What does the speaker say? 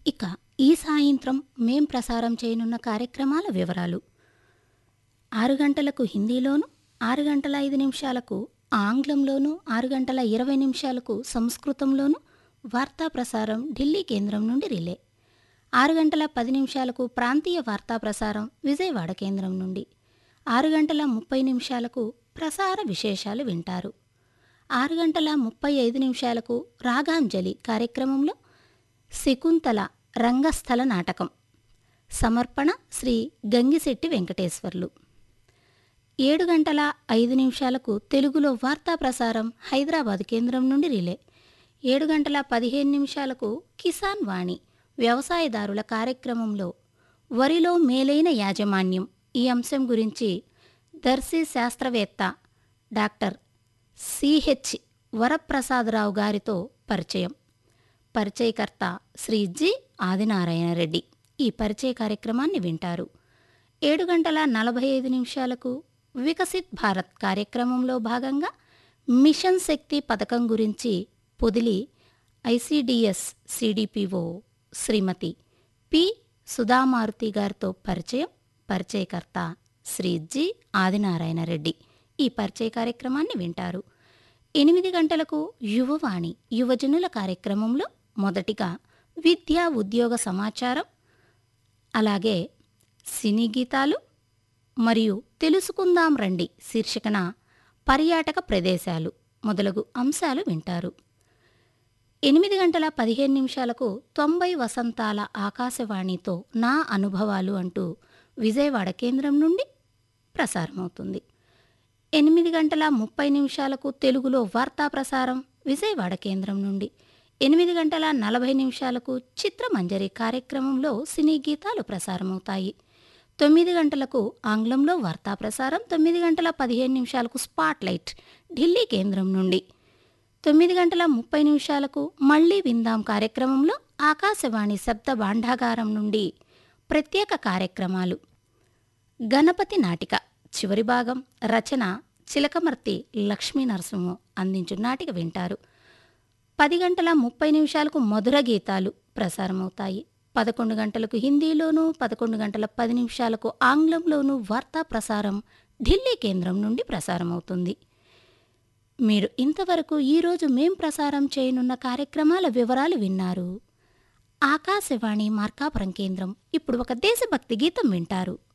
ఇక ఈ సాయంత్రం మేం ప్రసారం చేయనున్న కార్యక్రమాల వివరాలు ఆరు గంటలకు హిందీలోను ఆరు గంటల ఐదు నిమిషాలకు ఆంగ్లంలోను ఆరు గంటల ఇరవై నిమిషాలకు సంస్కృతంలోను వార్తా ప్రసారం ఢిల్లీ కేంద్రం నుండి రిలే ఆరు గంటల పది నిమిషాలకు ప్రాంతీయ వార్తా ప్రసారం విజయవాడ కేంద్రం నుండి ఆరు గంటల ముప్పై నిమిషాలకు ప్రసార విశేషాలు వింటారు ఆరు గంటల ముప్పై ఐదు నిమిషాలకు రాగాంజలి కార్యక్రమంలో శకుంతల రంగస్థల నాటకం సమర్పణ శ్రీ గంగిశెట్టి వెంకటేశ్వర్లు ఏడు గంటల ఐదు నిమిషాలకు తెలుగులో వార్తా ప్రసారం హైదరాబాద్ కేంద్రం నుండి రిలే ఏడు గంటల పదిహేను నిమిషాలకు కిసాన్ వాణి వ్యవసాయదారుల కార్యక్రమంలో వరిలో మేలైన యాజమాన్యం ఈ అంశం గురించి దర్శి శాస్త్రవేత్త డాక్టర్ సిహెచ్ వరప్రసాదరావు గారితో పరిచయం పరిచయకర్త శ్రీ జి ఆదినారాయణ రెడ్డి ఈ పరిచయ కార్యక్రమాన్ని వింటారు ఏడు గంటల నలభై ఐదు నిమిషాలకు వికసిత్ భారత్ కార్యక్రమంలో భాగంగా మిషన్ శక్తి పథకం గురించి Podili ICDS CDPO Srimathi P Sudhamaruthi గారితో పరిచయం పరిచయకర్త శ్రీ జి ఆదినారాయణ రెడ్డి ఈ పరిచయ కార్యక్రమాన్ని వింటారు ఎనిమిది గంటలకు యువవాణి యువజనుల కార్యక్రమంలో మొదటిగా విద్యా ఉద్యోగ సమాచారం అలాగే సినీ గీతాలు మరియు తెలుసుకుందాం రండి శీర్షికన పర్యాటక ప్రదేశాలు మొదలగు అంశాలు వింటారు ఎనిమిది గంటల పదిహేను నిమిషాలకు తొంభై వసంతాల ఆకాశవాణితో నా అనుభవాలు అంటూ విజయవాడ కేంద్రం నుండి ప్రసారమవుతుంది ఎనిమిది గంటల ముప్పై నిమిషాలకు తెలుగులో వార్తా ప్రసారం విజయవాడ కేంద్రం నుండి ఎనిమిది గంటల నలభై నిమిషాలకు చిత్రమంజరి కార్యక్రమంలో సినీ గీతాలు ప్రసారమవుతాయి తొమ్మిది గంటలకు ఆంగ్లంలో వార్తా ప్రసారం తొమ్మిది గంటల పదిహేను నిమిషాలకు స్పాట్ లైట్ ఢిల్లీ కేంద్రం నుండి తొమ్మిది గంటల ముప్పై నిమిషాలకు మళ్ళీ విందాం కార్యక్రమంలో ఆకాశవాణి శబ్ద భాండాగారం నుండి ప్రత్యేక కార్యక్రమాలు గణపతి నాటిక చివరి భాగం రచన చిలకమర్తి లక్ష్మీ నరసింహం అందించు నాటిక వింటారు పది గంటల ముప్పై నిమిషాలకు మధుర గీతాలు ప్రసారమవుతాయి పదకొండు గంటలకు హిందీలోనూ పదకొండు గంటల పది నిమిషాలకు ఆంగ్లంలోనూ వార్తా ప్రసారం ఢిల్లీ కేంద్రం నుండి ప్రసారమవుతుంది మీరు ఇంతవరకు ఈరోజు మేం ప్రసారం చేయనున్న కార్యక్రమాల వివరాలు విన్నారు ఆకాశవాణి మార్కాపురం కేంద్రం ఇప్పుడు ఒక దేశభక్తి గీతం వింటారు